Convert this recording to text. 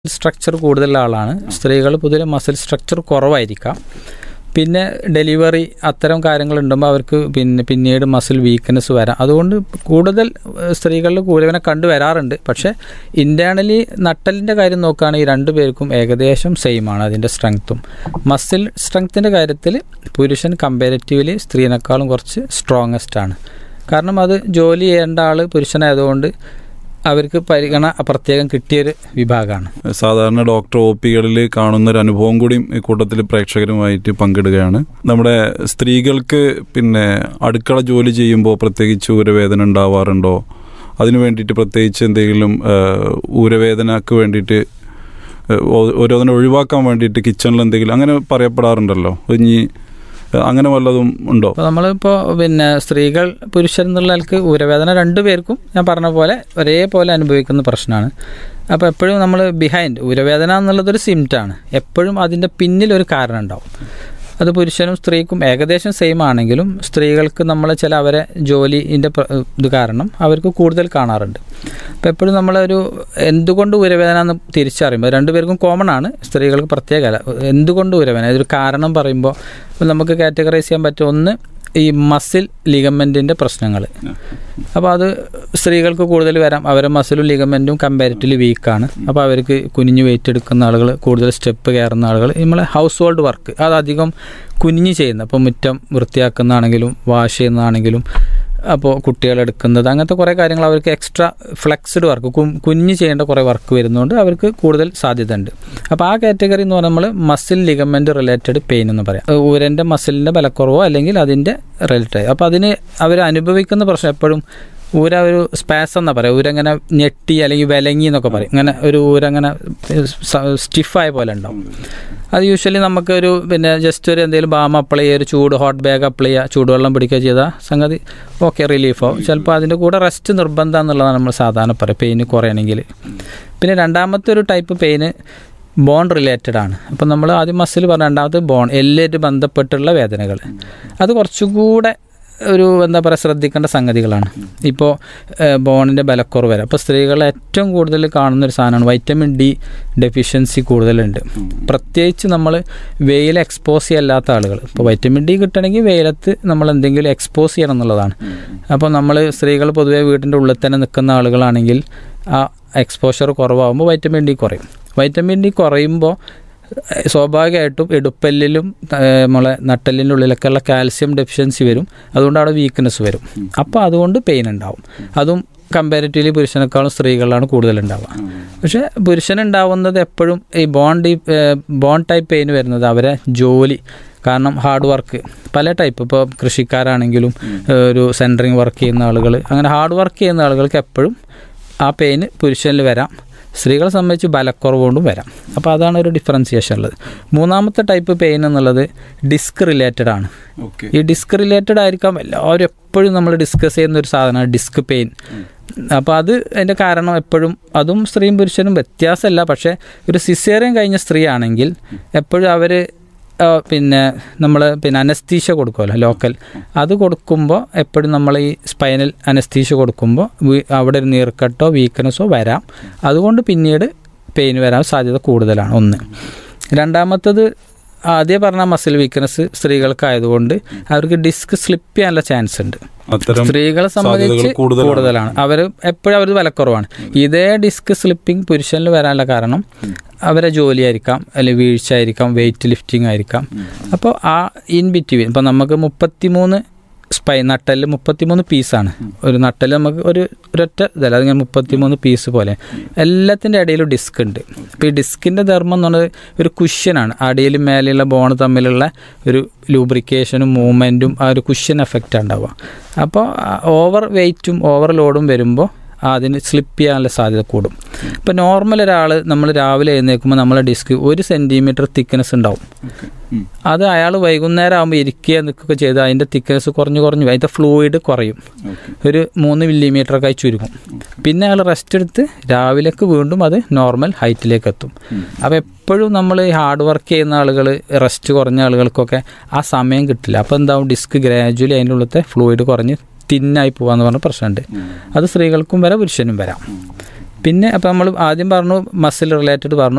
Structure കൂടുതലുള്ള ആളാണ് സ്ത്രീകൾ പൊതുവെ മസിൽ സ്ട്രക്ചർ കുറവായിരിക്കാം പിന്നെ ഡെലിവറി അത്തരം കാര്യങ്ങൾ ഉണ്ടാകുമ്പോൾ അവർക്ക് പിന്നെ പിന്നീട് മസിൽ വീക്ക്നെസ് വരാം അതുകൊണ്ട് കൂടുതൽ ഏഹ്, സ്ത്രീകളിൽ കൂടുതലിനെ കണ്ടുവരാറുണ്ട് പക്ഷേ ഇൻറ്റേർണലി നട്ടലിൻ്റെ കാര്യം നോക്കുകയാണെങ്കിൽ രണ്ടു പേർക്കും ഏകദേശം സെയിം ആണ് അതിൻ്റെ സ്ട്രെങ്ത്തും മസിൽ സ്ട്രെങ്ത്തിൻ്റെ കാര്യത്തിൽ പുരുഷൻ കമ്പാരിറ്റീവ്ലി സ്ത്രീനേക്കാളും കുറച്ച് സ്ട്രോങ്ങസ്റ്റ് ആണ് കാരണം അത് ജോലി ചെയ്യേണ്ട ആൾ പുരുഷനായതുകൊണ്ട് അവർക്ക് പരിഗണന പ്രത്യേകം കിട്ടിയൊരു വിഭാഗമാണ് സാധാരണ ഡോക്ടർ ഒ പികളിൽ കാണുന്ന ഒരു അനുഭവം കൂടി ഈ കൂട്ടത്തിൽ പ്രേക്ഷകരുമായിട്ട് പങ്കിടുകയാണ് നമ്മുടെ സ്ത്രീകൾക്ക് പിന്നെ അടുക്കള ജോലി ചെയ്യുമ്പോൾ പ്രത്യേകിച്ച് ഊരവേദന ഉണ്ടാവാറുണ്ടോ അതിനു വേണ്ടിയിട്ട് പ്രത്യേകിച്ച് എന്തെങ്കിലും ആ, ഊരവേദനക്ക് വേണ്ടിയിട്ട് ആ, ഓ- ഓരോന്നിനെ ഒഴിവാക്കാൻ വേണ്ടിയിട്ട് കിച്ചണിൽ എന്തെങ്കിലും അങ്ങനെ പറയപ്പെടാറുണ്ടല്ലോ ഇനി അങ്ങനെ വല്ലതും ഉണ്ടോ അപ്പോൾ നമ്മളിപ്പോൾ പിന്നെ സ്ത്രീകൾ പുരുഷൻ എന്നുള്ള ആൾക്ക് ഊരവേദന രണ്ടുപേർക്കും ഞാൻ പറഞ്ഞ പോലെ ഒരേപോലെ അനുഭവിക്കുന്ന പ്രശ്നമാണ് അപ്പോൾ എപ്പോഴും നമ്മൾ ബിഹൈൻഡ് ഊരവേദന എന്നുള്ളതൊരു സിംറ്റാണ് എപ്പോഴും അതിൻ്റെ പിന്നിൽ ഒരു കാരണം ഉണ്ടാവും അത് പുരുഷനും സ്ത്രീക്കും ഏകദേശം സെയിം ആണെങ്കിലും സ്ത്രീകൾക്ക് നമ്മൾ ചില അവരെ ജോലിൻ്റെ ഇത് കാരണം അവർക്ക് കൂടുതൽ കാണാറുണ്ട് അപ്പോൾ എപ്പോഴും നമ്മളൊരു എന്തുകൊണ്ട് ഊരവേദന എന്ന് തിരിച്ചറിയുമ്പോൾ രണ്ടുപേർക്കും കോമൺ ആണ് സ്ത്രീകൾക്ക് പ്രത്യേകമല്ല എന്തുകൊണ്ട് ഊരവേദന ഇതൊരു കാരണം പറയുമ്പോൾ ഇപ്പം നമുക്ക് കാറ്റഗറൈസ് ചെയ്യാൻ പറ്റും ഒന്ന് ഈ മസിൽ ലിഗമെൻറ്റിൻ്റെ പ്രശ്നങ്ങൾ അപ്പോൾ അത് സ്ത്രീകൾക്ക് കൂടുതൽ വരാം അവരെ മസിലും ലിഗമെൻറ്റും കമ്പാരിറ്റീവ്ലി വീക്കാണ് അപ്പോൾ അവർക്ക് കുനിഞ്ഞ് വെയിറ്റ് എടുക്കുന്ന ആളുകൾ കൂടുതൽ സ്റ്റെപ്പ് കയറുന്ന ആളുകൾ നമ്മളെ ഹൗസ് ഹോൾഡ് വർക്ക് അത് അധികം കുനിഞ്ഞ് ചെയ്യുന്ന അപ്പോൾ മുറ്റം വൃത്തിയാക്കുന്നതാണെങ്കിലും വാഷ് ചെയ്യുന്നതാണെങ്കിലും അപ്പോൾ കുട്ടികളെടുക്കുന്നത് അങ്ങനത്തെ കുറേ കാര്യങ്ങൾ അവർക്ക് എക്സ്ട്രാ ഫ്ലെക്സ്ഡ് വർക്ക് കുഞ്ഞ് ചെയ്യേണ്ട കുറേ വർക്ക് വരുന്നതുകൊണ്ട് അവർക്ക് കൂടുതൽ സാധ്യത ഉണ്ട് അപ്പോൾ ആ കാറ്റഗറി എന്ന് പറഞ്ഞാൽ നമ്മൾ മസിൽ ലിഗമെൻറ്റ് റിലേറ്റഡ് പെയിൻ എന്ന് പറയാം അത് ഊരൻ്റെ മസിലിൻ്റെ ബലക്കുറവോ അല്ലെങ്കിൽ അതിൻ്റെ റിലേറ്റഡ് അപ്പോൾ അതിന് അവർ അനുഭവിക്കുന്ന പ്രശ്നം എപ്പോഴും ഊര ഒരു സ്പാസ് എന്നാ പറയാം ഊരങ്ങനെ ഞെട്ടി അല്ലെങ്കിൽ വിലങ്ങി എന്നൊക്കെ പറയും ഇങ്ങനെ ഒരു ഊരങ്ങനെ സ്റ്റിഫായ പോലെ ഉണ്ടാവും അത് യൂഷ്വലി നമുക്കൊരു പിന്നെ ജസ്റ്റ് ഒരു എന്തെങ്കിലും ബാം അപ്ലൈ ചെയ്യുക ഒരു ചൂട് ഹോട്ട് ബാഗ് അപ്ലൈ ചെയ്യുക ചൂടുവെള്ളം പിടിക്കുക ചെയ്താൽ സംഗതി ഓക്കെ റിലീഫ് ആവും ചിലപ്പോൾ അതിൻ്റെ കൂടെ റെസ്റ്റ് നിർബന്ധം എന്നുള്ളതാണ് നമ്മൾ സാധാരണ പറയുക പെയിന് കുറയണമെങ്കിൽ പിന്നെ രണ്ടാമത്തെ ഒരു ടൈപ്പ് പെയിന് ബോൺ റിലേറ്റഡ് ആണ് അപ്പം നമ്മൾ ആദ്യം മസിൽ പറഞ്ഞ രണ്ടാമത്തെ ബോൺ എല്ലേറ്റ് ബന്ധപ്പെട്ടുള്ള വേദനകൾ അത് കുറച്ചുകൂടെ ഒരു എന്താ പറയുക ശ്രദ്ധിക്കേണ്ട സംഗതികളാണ് ഇപ്പോൾ ബോണിൻ്റെ ബലക്കുറവ് വരെ അപ്പോൾ സ്ത്രീകൾ ഏറ്റവും കൂടുതൽ കാണുന്ന ഒരു സാധനമാണ് വൈറ്റമിൻ ഡി ഡെഫിഷ്യൻസി കൂടുതലുണ്ട് പ്രത്യേകിച്ച് നമ്മൾ വെയിൽ എക്സ്പോസ് ചെയ്യാത്ത ആളുകൾ ഇപ്പോൾ വൈറ്റമിൻ ഡി കിട്ടണമെങ്കിൽ വെയിലത്ത് നമ്മൾ എന്തെങ്കിലും എക്സ്പോസ് ചെയ്യണം എന്നുള്ളതാണ് അപ്പോൾ നമ്മൾ സ്ത്രീകൾ പൊതുവെ വീടിൻ്റെ ഉള്ളിൽ തന്നെ നിൽക്കുന്ന ആളുകളാണെങ്കിൽ ആ എക്സ്പോഷർ കുറവാകുമ്പോൾ വൈറ്റമിൻ ഡി കുറയും വൈറ്റമിൻ ഡി കുറയുമ്പോൾ ഏഹ് സ്വാഭാവികമായിട്ടും ഇടുപ്പല്ലിലും ഏഹ് നമ്മളെ നട്ടലിൻ്റെ ഉള്ളിലൊക്കെ ഉള്ള കാൽസ്യം ഡെഫിഷ്യൻസി വരും അതുകൊണ്ട് അവിടെ വീക്ക്നെസ് വരും അപ്പോൾ അതുകൊണ്ട് പെയിൻ ഉണ്ടാവും അതും കമ്പാരിറ്റീവ്ലി പുരുഷനേക്കാളും സ്ത്രീകളിലാണ് കൂടുതൽ ഉണ്ടാവുക പക്ഷേ പുരുഷനുണ്ടാവുന്നത് എപ്പോഴും ഈ ബോൺ ഡീ ബോൺ ടൈപ്പ് പെയിൻ വരുന്നത് അവരെ ജോലി കാരണം ഹാർഡ് വർക്ക് പല ടൈപ്പ് ഇപ്പോൾ കൃഷിക്കാരാണെങ്കിലും ഏഹ് ഒരു സെൻറ്ററിങ് വർക്ക് ചെയ്യുന്ന ആളുകൾ അങ്ങനെ ഹാർഡ് വർക്ക് ചെയ്യുന്ന ആളുകൾക്ക് എപ്പോഴും ആ പെയിന് പുരുഷനിൽ വരാം സ്ത്രീകളെ സംബന്ധിച്ച് ബലക്കുറവ് കൊണ്ടും വരാം അപ്പോൾ അതാണ് ഒരു ഡിഫറൻസിയേഷൻ ഉള്ളത് മൂന്നാമത്തെ ടൈപ്പ് പെയിൻ എന്നുള്ളത് ഡിസ്ക് റിലേറ്റഡ് ആണ് ഓക്കെ ഈ ഡിസ്ക് റിലേറ്റഡ് ആയിരിക്കാം എല്ലാവരും എപ്പോഴും നമ്മൾ ഡിസ്കസ് ചെയ്യുന്ന ഒരു സാധനമാണ് ഡിസ്ക് പെയിൻ അപ്പോൾ അത് അതിൻ്റെ കാരണം എപ്പോഴും അതും സ്ത്രീയും പുരുഷനും വ്യത്യാസമല്ല പക്ഷേ ഒരു സിസേറിയൻ കഴിഞ്ഞ സ്ത്രീ ആണെങ്കിൽ എപ്പോഴും അവർ പിന്നെ നമ്മൾ പിന്നെ അനസ്തീഷ കൊടുക്കുമല്ലോ ലോക്കൽ അത് കൊടുക്കുമ്പോൾ എപ്പോഴും നമ്മൾ ഈ സ്പൈനൽ അനസ്തീഷ കൊടുക്കുമ്പോൾ വീ- അവിടെ ഒരു നീർക്കെട്ടോ വീക്ക്നെസ്സോ വരാം അതുകൊണ്ട് പിന്നീട് പെയിൻ വരാൻ സാധ്യത കൂടുതലാണ് ഒന്ന് രണ്ടാമത്തത് ആദ്യം പറഞ്ഞ മസിൽ വീക്ക്നെസ് സ്ത്രീകൾക്കായതുകൊണ്ട് അവർക്ക് ഡിസ്ക് സ്ലിപ്പ് ചെയ്യാനുള്ള ചാൻസ് ഉണ്ട് അത്തരം സ്ത്രീകളെ സംബന്ധിച്ച് സാധ്യതകൾ കൂടുതലാണ്. കൂടുതലാണ് അവർ എപ്പോഴും അവർ വിലക്കുറവാണ് ഇതേ ഡിസ്ക് സ്ലിപ്പിംഗ് പുരുഷനിൽ വരാനുള്ള കാരണം അവരെ ജോലിയായിരിക്കാം അല്ലെങ്കിൽ വീഴ്ച ആയിരിക്കാം വെയിറ്റ് ലിഫ്റ്റിംഗ് ആയിരിക്കാം അപ്പോൾ ആ ഇൻ ബിറ്റ്വീൻ ഇപ്പം നമുക്ക് മുപ്പത്തിമൂന്ന് സ്പൈ നട്ടല് മുപ്പത്തിമൂന്ന് പീസാണ് ഒരു നട്ടല് നമുക്ക് ഒരു ഒരൊറ്റ ഇതല്ല അതിങ്ങനെ മുപ്പത്തിമൂന്ന് പീസ് പോലെ എല്ലാത്തിൻ്റെ ഇടയിലും ഡിസ്ക് ഉണ്ട് അപ്പോൾ ഈ ഡിസ്കിൻ്റെ ധർമ്മം എന്ന് പറയുന്നത് ഒരു കുഷ്യനാണ് അടിയിലും മേലെയുള്ള ബോൺ തമ്മിലുള്ള ഒരു ലൂബ്രിക്കേഷനും മൂവ്മെൻറ്റും ആ ഒരു കുഷ്യൻ എഫക്റ്റ് ഉണ്ടാവുക അപ്പോൾ ഓവർ വെയിറ്റും ഓവർ ലോഡും വരുമ്പോൾ അതിന് സ്ലിപ്പ് ചെയ്യാനുള്ള സാധ്യത കൂടും ഇപ്പോൾ നോർമൽ ഒരാൾ നമ്മൾ രാവിലെ എഴുന്നേൽക്കുമ്പോൾ നമ്മളെ ഡിസ്ക് ഒരു സെൻറ്റിമീറ്റർ തിക്നെസ് ഉണ്ടാവും ഉം. അത് അയാൾ വൈകുന്നേരം ആകുമ്പോൾ ഇരിക്കുക നിൽക്കുകയൊക്കെ ചെയ്ത് അതിൻ്റെ തിക്നെസ് കുറഞ്ഞ് കുറഞ്ഞ് വരും. അതിൻ്റെ ഫ്ലൂയിഡ് കുറയും ഓക്കെ ഒരു മൂന്ന് മില്ലിമീറ്ററൊക്കെ ആയി ചുരുങ്ങും പിന്നെ അയാൾ റെസ്റ്റ് എടുത്ത് രാവിലേക്ക് വീണ്ടും അത് നോർമൽ ഹൈറ്റിലേക്ക് എത്തും അപ്പോൾ എപ്പോഴും നമ്മൾ ഈ ഹാർഡ് വർക്ക് ചെയ്യുന്ന ആളുകൾ റെസ്റ്റ് കുറഞ്ഞ ആളുകൾക്കൊക്കെ ആ സമയം കിട്ടില്ല അപ്പോൾ എന്താവും ഡിസ്ക് ഗ്രാജുവലി അതിൻ്റെ ഉള്ളത്തെ ഫ്ലൂയിഡ് കുറഞ്ഞ് തിന്നായി പോകാന്ന് പറഞ്ഞ പ്രശ്നമുണ്ട് അത് സ്ത്രീകൾക്കും വരാം പുരുഷനും വരാം പിന്നെ അപ്പോൾ നമ്മൾ ആദ്യം പറഞ്ഞു മസിൽ റിലേറ്റഡ് പറഞ്ഞു